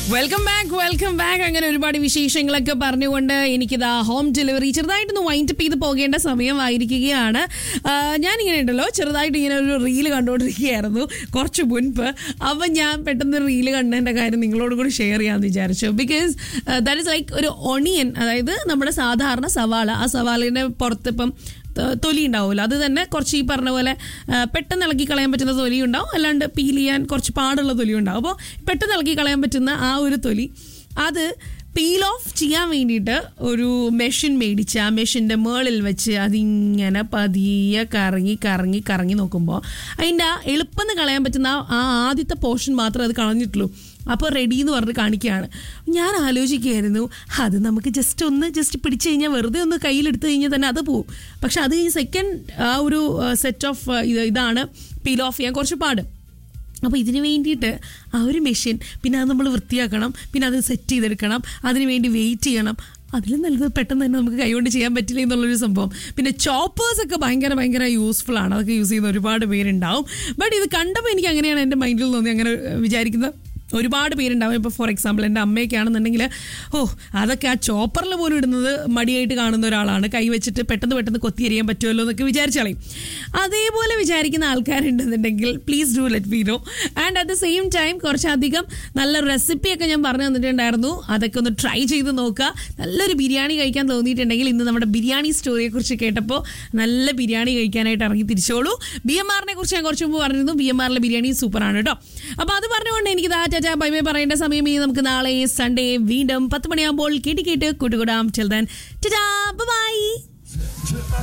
welcome back welcome back അങ്ങനെ ഒരുപാട് വിശേഷങ്ങളൊക്കെ പറഞ്ഞുകൊണ്ട് എനിക്കിതാ ഹോം ഡെലിവറി ചെറുതായിട്ടൊന്ന് വൈൻഡപ്പ് ചെയ്ത് പോകേണ്ട സമയമായിരിക്കുകയാണ് ആ, ഞാനിങ്ങനെ ഉണ്ടല്ലോ ചെറുതായിട്ട് ഇങ്ങനെ ഒരു റീല് കണ്ടുകൊണ്ടിരിക്കുകയായിരുന്നു കുറച്ച് മുൻപ് അപ്പം ഞാൻ പെട്ടെന്ന് റീല് കണ്ടതിൻ്റെ കാര്യം നിങ്ങളോട് കൂടി ഷെയർ ചെയ്യാമെന്ന് വിചാരിച്ചു ബിക്കോസ് ദാറ്റ് ഇസ് ലൈക്ക് ഒരു ഒണിയൻ അതായത് നമ്മുടെ സാധാരണ സവാള ആ സവാളിൻ്റെ പുറത്ത് ഇപ്പം ത- തൊലി ഉണ്ടാവുമല്ലോ അത് തന്നെ കുറച്ച് ഈ പറഞ്ഞ പോലെ ആ, പെട്ടെന്ന് ഇളക്കി കളയാൻ പറ്റുന്ന തൊലി ഉണ്ടാവും അല്ലാണ്ട് പീൽ ചെയ്യാൻ കുറച്ച് പാടുള്ള തൊലി ഉണ്ടാവും അപ്പോൾ പെട്ടെന്ന് ഇളക്കി കളയാൻ പറ്റുന്ന ആ ഒരു തൊലി അത് പീൽ ഓഫ് ചെയ്യാൻ വേണ്ടിയിട്ട് ഒരു മെഷീൻ മേടിച്ച് ആ മെഷീൻ്റെ മേളിൽ വെച്ച് അതിങ്ങനെ പതിയെ കറങ്ങി കറങ്ങി കറങ്ങി നോക്കുമ്പോൾ അതിൻ്റെ ആ എളുപ്പം കളയാൻ പറ്റുന്ന ആ- ആ ആദ്യത്തെ പോർഷൻ മാത്രമേ അത് കളഞ്ഞിട്ടുള്ളൂ അപ്പോൾ റെഡി എന്ന് പറഞ്ഞ് കാണിക്കുകയാണ് ഞാൻ ആലോചിക്കുകയായിരുന്നു അത് നമുക്ക് ജസ്റ്റ് ഒന്ന് ജസ്റ്റ് പിടിച്ചു കഴിഞ്ഞാൽ വെറുതെ ഒന്ന് കയ്യിലെടുത്ത് കഴിഞ്ഞാൽ തന്നെ അത് പോവും പക്ഷെ അത് ഈ സെക്കൻഡ് ആ ഒരു സെറ്റ് ഓഫ് ഇതാണ് പീൽ ഓഫ് ചെയ്യാൻ കുറച്ച് പാട് അപ്പോൾ ഇതിന് വേണ്ടിയിട്ട് ആ ഒരു മെഷീൻ പിന്നെ അത് നമ്മൾ വൃത്തിയാക്കണം പിന്നെ അത് സെറ്റ് ചെയ്തെടുക്കണം അതിന് വേണ്ടി വെയിറ്റ് ചെയ്യണം അതിലും നല്ലത് പെട്ടെന്ന് തന്നെ നമുക്ക് കൈകൊണ്ട് ചെയ്യാൻ പറ്റില്ല എന്നുള്ളൊരു സംഭവം പിന്നെ ചോപ്പേഴ്സ് ഒക്കെ ഭയങ്കര ഭയങ്കര യൂസ്ഫുൾ ആണ് അതൊക്കെ യൂസ് ചെയ്യുന്ന ഒരുപാട് പേരുണ്ടാവും ബട്ട് ഇത് കണ്ടപ്പോൾ എനിക്ക് അങ്ങനെയാണ് എൻ്റെ മൈൻഡിൽ തോന്നി അങ്ങനെ വിചാരിക്കുന്നത് ഒരുപാട് പേരുണ്ടാവും ഇപ്പോൾ ഫോർ എക്സാമ്പിൾ എൻ്റെ അമ്മയൊക്കെ ആണെന്നുണ്ടെങ്കിൽ ഓ അതൊക്കെ ആ ചോപ്പറിൽ പോലും ഇടുന്നത് മടിയായിട്ട് കാണുന്ന ഒരാളാണ് കൈ വെച്ചിട്ട് പെട്ടെന്ന് പെട്ടെന്ന് കൊത്തിയെറിയാൻ പറ്റുമല്ലോ എന്നൊക്കെ വിചാരിച്ചു കളയും അതേപോലെ വിചാരിക്കുന്ന ആൾക്കാരുണ്ടെന്നുണ്ടെങ്കിൽ please do let we know and at the same time കുറച്ചധികം നല്ല റെസിപ്പിയൊക്കെ ഞാൻ പറഞ്ഞു തന്നിട്ടുണ്ടായിരുന്നു അതൊക്കെ ഒന്ന് ട്രൈ ചെയ്ത് നോക്കുക നല്ലൊരു ബിരിയാണി കഴിക്കാൻ തോന്നിയിട്ടുണ്ടെങ്കിൽ ഇന്ന് നമ്മുടെ ബിരിയാണി സ്റ്റോറിയെ കുറിച്ച് കേട്ടപ്പോൾ നല്ല ബിരിയാണി കഴിക്കാനായിട്ട് ഇറങ്ങി തിരിച്ചോളൂ ബി എം ആറിനെ കുറിച്ച് ഞാൻ കുറച്ച് മുമ്പ് പറഞ്ഞിരുന്നു ബി എം ആറിലെ ബിരിയാണി സൂപ്പറാണ് കേട്ടോ അപ്പോൾ അത് പറഞ്ഞുകൊണ്ട് എനിക്ക് ദാ ടാറ്റാ ബൈ ബൈ പറയേണ്ട സമയം ഇനി നമുക്ക് നാളെ സൺഡേ വീണ്ടും പത്ത് മണിയാകുമ്പോൾ കേട്ട് കേട്ട് കൂട്ടുകൂടാം ചെൽതാൻ ടാറ്റാ ബൈ